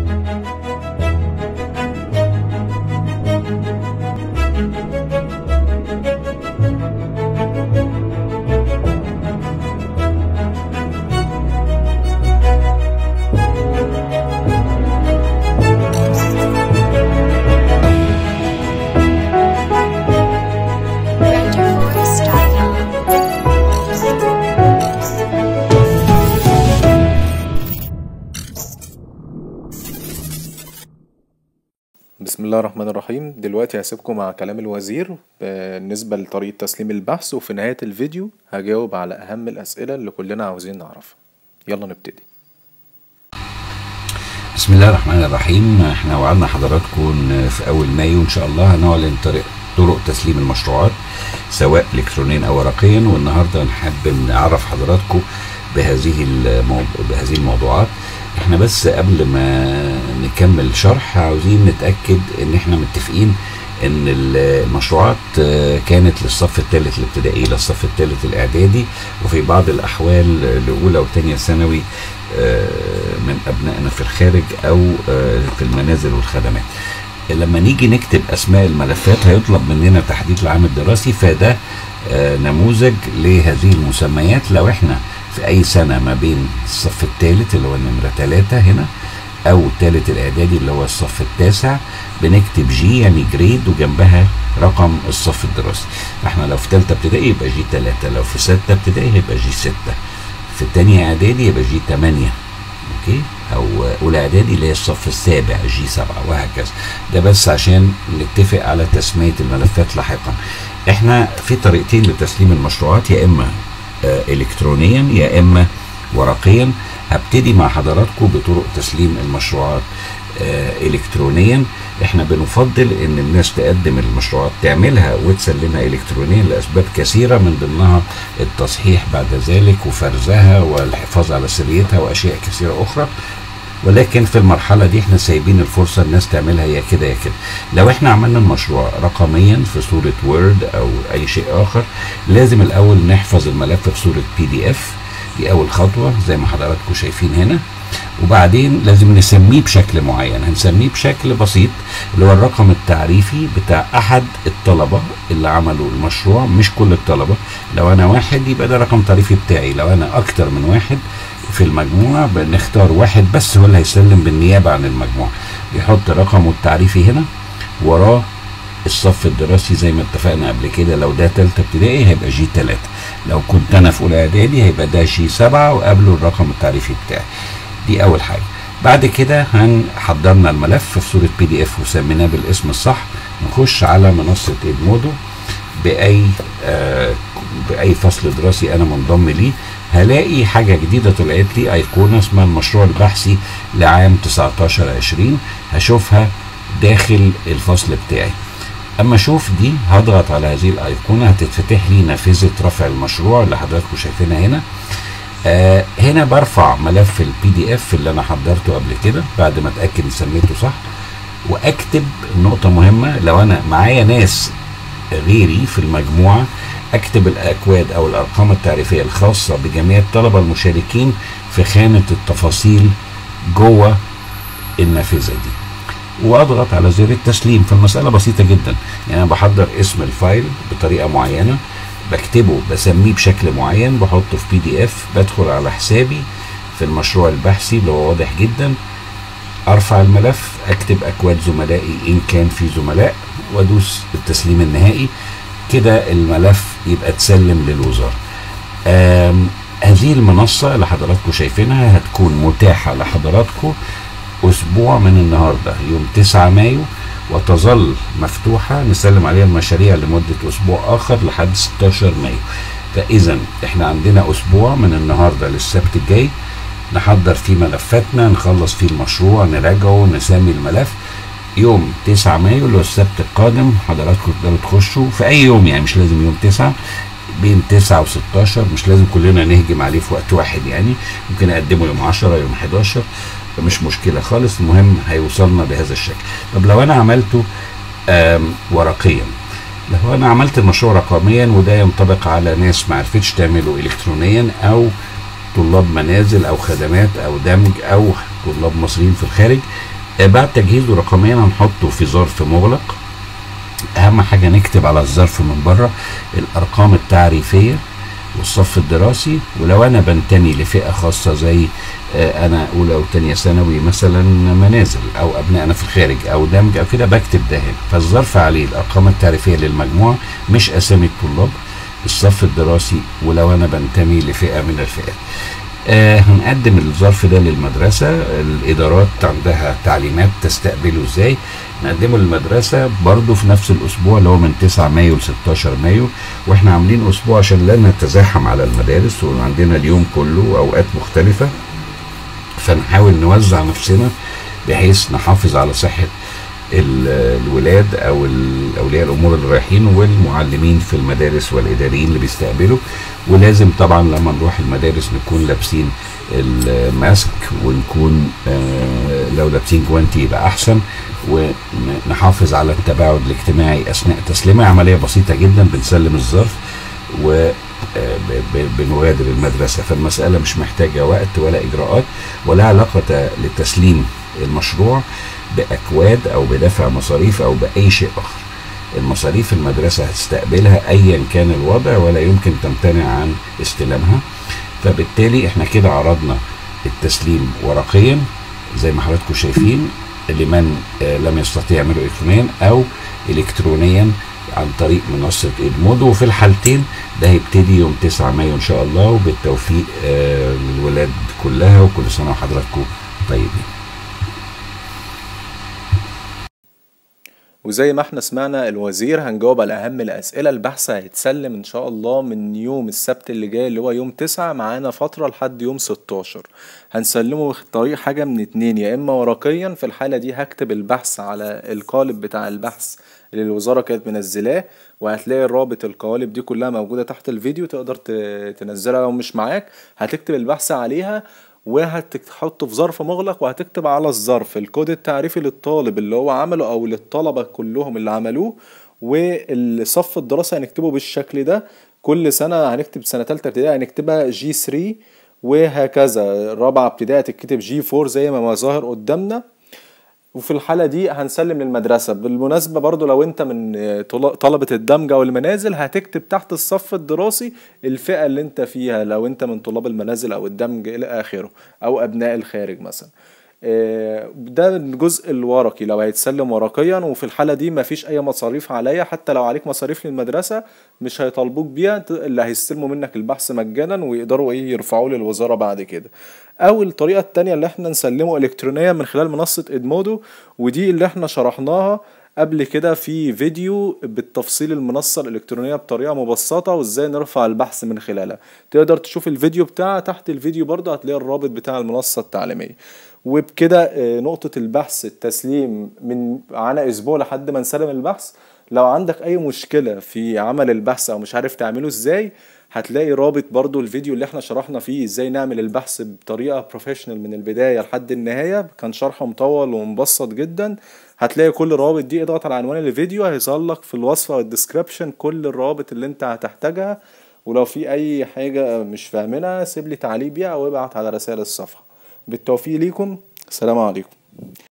بسم الله الرحمن الرحيم دلوقتي هسيبكم مع كلام الوزير بالنسبة لطريقة تسليم البحث وفي نهاية الفيديو هجاوب على أهم الأسئلة اللي كلنا عاوزين نعرفها يلا نبتدي بسم الله الرحمن الرحيم احنا وعدنا حضراتكم إن في اول مايو ان شاء الله هنعلن طريق طرق تسليم المشروعات سواء الكترونيا او ورقيا والنهارده نحب نعرف حضراتكم بهذه الموضوع بهذه الموضوعات احنا بس قبل ما نكمل شرح عاوزين نتاكد ان احنا متفقين ان المشروعات كانت للصف الثالث الابتدائي للصف الثالث الاعدادي وفي بعض الاحوال لاولى وثانيه ثانوي من ابنائنا في الخارج او في المنازل والخدمات لما نيجي نكتب اسماء الملفات هيطلب مننا تحديد العام الدراسي فده نموذج لهذه المسميات لو احنا في اي سنه ما بين الصف الثالث اللي هو النمره ثلاثة هنا او الثالث الاعدادي اللي هو الصف التاسع بنكتب جي يعني جريد وجنبها رقم الصف الدراسي احنا لو في ثالثه ابتدائي يبقى جي 3 لو في سته ابتدائي هيبقى جي 6 في الثانيه اعدادي يبقى جي 8 اوكي او اولى اعدادي اللي هي الصف السابع جي 7 وهكذا ده بس عشان نتفق على تسميه الملفات لاحقا احنا في طريقتين لتسليم المشروعات يا اما آه الكترونيا يا اما ورقيا هبتدي مع حضراتكم بطرق تسليم المشروعات آه الكترونيا احنا بنفضل ان الناس تقدم المشروعات تعملها وتسلمها الكترونيا لاسباب كثيره من ضمنها التصحيح بعد ذلك وفرزها والحفاظ على سريتها واشياء كثيره اخرى ولكن في المرحلة دي احنا سايبين الفرصة الناس تعملها يا كده يا كده لو احنا عملنا المشروع رقميا في صورة وورد او اي شيء اخر لازم الاول نحفظ الملف في صورة بي دي اف دي اول خطوة زي ما حضراتكم شايفين هنا وبعدين لازم نسميه بشكل معين هنسميه بشكل بسيط اللي هو الرقم التعريفي بتاع احد الطلبة اللي عملوا المشروع مش كل الطلبة لو انا واحد يبقى ده رقم تعريفي بتاعي لو انا اكتر من واحد في المجموعة بنختار واحد بس هو اللي هيسلم بالنيابة عن المجموعة بيحط رقمه التعريفي هنا وراه الصف الدراسي زي ما اتفقنا قبل كده لو ده تالتة ابتدائي هيبقى جي تلاتة لو كنت انا في اولى اعدادي هيبقى ده جي سبعة وقبله الرقم التعريفي بتاعي دي اول حاجة بعد كده هنحضرنا الملف في صورة بي دي اف وسميناه بالاسم الصح نخش على منصة ادمودو باي آه باي فصل دراسي انا منضم ليه هلاقي حاجة جديدة طلعت لي ايقونة اسمها المشروع البحثي لعام 19 20 هشوفها داخل الفصل بتاعي اما اشوف دي هضغط على هذه الايقونة هتتفتح لي نافذة رفع المشروع اللي حضراتكم شايفينها هنا آه هنا برفع ملف البي دي اف اللي انا حضرته قبل كده بعد ما اتاكد ان سميته صح واكتب نقطة مهمة لو انا معايا ناس غيري في المجموعة اكتب الاكواد او الارقام التعريفيه الخاصه بجميع الطلبه المشاركين في خانه التفاصيل جوه النافذه دي واضغط على زر التسليم فالمساله بسيطه جدا يعني انا بحضر اسم الفايل بطريقه معينه بكتبه بسميه بشكل معين بحطه في بي دي اف بدخل على حسابي في المشروع البحثي اللي هو واضح جدا ارفع الملف اكتب اكواد زملائي ان كان في زملاء وادوس التسليم النهائي كده الملف يبقى اتسلم للوزارة هذه المنصة اللي حضراتكم شايفينها هتكون متاحة لحضراتكم أسبوع من النهاردة يوم 9 مايو وتظل مفتوحة نسلم عليها المشاريع لمدة أسبوع آخر لحد 16 مايو فإذا إحنا عندنا أسبوع من النهاردة للسبت الجاي نحضر فيه ملفاتنا نخلص فيه المشروع نراجعه نسمي الملف يوم 9 مايو اللي هو السبت القادم حضراتكم تقدروا تخشوا في اي يوم يعني مش لازم يوم 9 بين 9 و 16 مش لازم كلنا نهجم عليه في وقت واحد يعني ممكن اقدمه يوم 10 يوم 11 مش مشكله خالص المهم هيوصلنا بهذا الشكل طب لو انا عملته ورقيا لو انا عملت المشروع رقميا وده ينطبق على ناس ما عرفتش تعمله الكترونيا او طلاب منازل او خدمات او دمج او طلاب مصريين في الخارج آه، بعد تجهيزه رقميا هنحطه في ظرف مغلق اهم حاجه نكتب على الظرف من بره الارقام التعريفيه والصف الدراسي ولو انا بنتمي لفئه خاصه زي آه، انا اولى او تانية ثانوي مثلا منازل او ابنائنا في الخارج او دمج او كده بكتب ده هنا فالظرف عليه الارقام التعريفيه للمجموعه مش اسامي الطلاب الصف الدراسي ولو انا بنتمي لفئه من الفئات آه هنقدم الظرف ده للمدرسة الإدارات عندها تعليمات تستقبله إزاي نقدمه للمدرسة برضه في نفس الأسبوع اللي هو من 9 مايو ل 16 مايو وإحنا عاملين أسبوع عشان لا نتزاحم على المدارس وعندنا اليوم كله وأوقات مختلفة فنحاول نوزع نفسنا بحيث نحافظ على صحة ال- الولاد او ال- اولياء الامور اللي رايحين والمعلمين في المدارس والاداريين اللي بيستقبلوا ولازم طبعا لما نروح المدارس نكون لابسين الماسك ونكون آه، لو لابسين جوانتي يبقى احسن ونحافظ على التباعد الاجتماعي اثناء تسليمها عمليه بسيطه جدا بنسلم الظرف و آه، ب- ب- بنغادر المدرسه فالمساله مش محتاجه وقت ولا اجراءات ولا علاقه لتسليم المشروع باكواد او بدفع مصاريف او باي شيء اخر المصاريف المدرسه هتستقبلها ايا كان الوضع ولا يمكن تمتنع عن استلامها فبالتالي احنا كده عرضنا التسليم ورقيا زي ما حضراتكم شايفين لمن آه، لم يستطيع يعمله الكترونيا او الكترونيا عن طريق منصه ادمودو وفي الحالتين ده هيبتدي يوم 9 مايو ان شاء الله وبالتوفيق آه، للولاد كلها وكل سنه وحضراتكم طيبين وزي ما احنا سمعنا الوزير هنجاوب على اهم الاسئله البحث هيتسلم ان شاء الله من يوم السبت اللي جاي اللي هو يوم تسعة معانا فتره لحد يوم 16 هنسلمه طريق حاجه من اتنين يا اما ورقيا في الحاله دي هكتب البحث على القالب بتاع البحث اللي الوزاره كانت منزلاه وهتلاقي الرابط القوالب دي كلها موجوده تحت الفيديو تقدر ت- تنزلها لو مش معاك هتكتب البحث عليها وهتحطه في ظرف مغلق وهتكتب على الظرف الكود التعريفي للطالب اللي هو عمله او للطلبة كلهم اللي عملوه والصف الدراسة هنكتبه بالشكل ده كل سنة هنكتب سنة تالتة ابتدائي هنكتبها جي 3 وهكذا رابعة ابتدائي هتتكتب جي 4 زي ما ما ظاهر قدامنا وفي الحالة دي هنسلم للمدرسة بالمناسبة برضو لو انت من طل- طلبة الدمج او المنازل هتكتب تحت الصف الدراسي الفئة اللي انت فيها لو انت من طلاب المنازل او الدمج الى اخره او ابناء الخارج مثلا آه، ده الجزء الورقي لو هيتسلم ورقيا وفي الحالة دي مفيش أي مصاريف عليا حتى لو عليك مصاريف للمدرسة مش هيطالبوك بيها ت- اللي هيستلموا منك البحث مجانا ويقدروا إيه يرفعوه للوزارة بعد كده أو الطريقة التانية اللي احنا نسلمه إلكترونيا من خلال منصة إدمودو ودي اللي احنا شرحناها قبل كده في فيديو بالتفصيل المنصة الإلكترونية بطريقة مبسطة وإزاي نرفع البحث من خلالها تقدر تشوف الفيديو بتاعها تحت الفيديو برضه هتلاقي الرابط بتاع المنصة التعليمية وبكده آه، نقطة البحث التسليم من معانا أسبوع لحد ما نسلم البحث لو عندك أي مشكلة في عمل البحث أو مش عارف تعمله إزاي هتلاقي رابط برضو الفيديو اللي احنا شرحنا فيه ازاي نعمل البحث بطريقة بروفيشنال من البداية لحد النهاية كان شرح مطول ومبسط جدا هتلاقي كل الروابط دي اضغط على عنوان الفيديو هيظهر لك في الوصف او الديسكريبشن كل الروابط اللي انت هتحتاجها ولو في اي حاجة مش فاهمينها سيب لي تعليق بيها او ابعت على رسائل الصفحة بالتوفيق ليكم السلام عليكم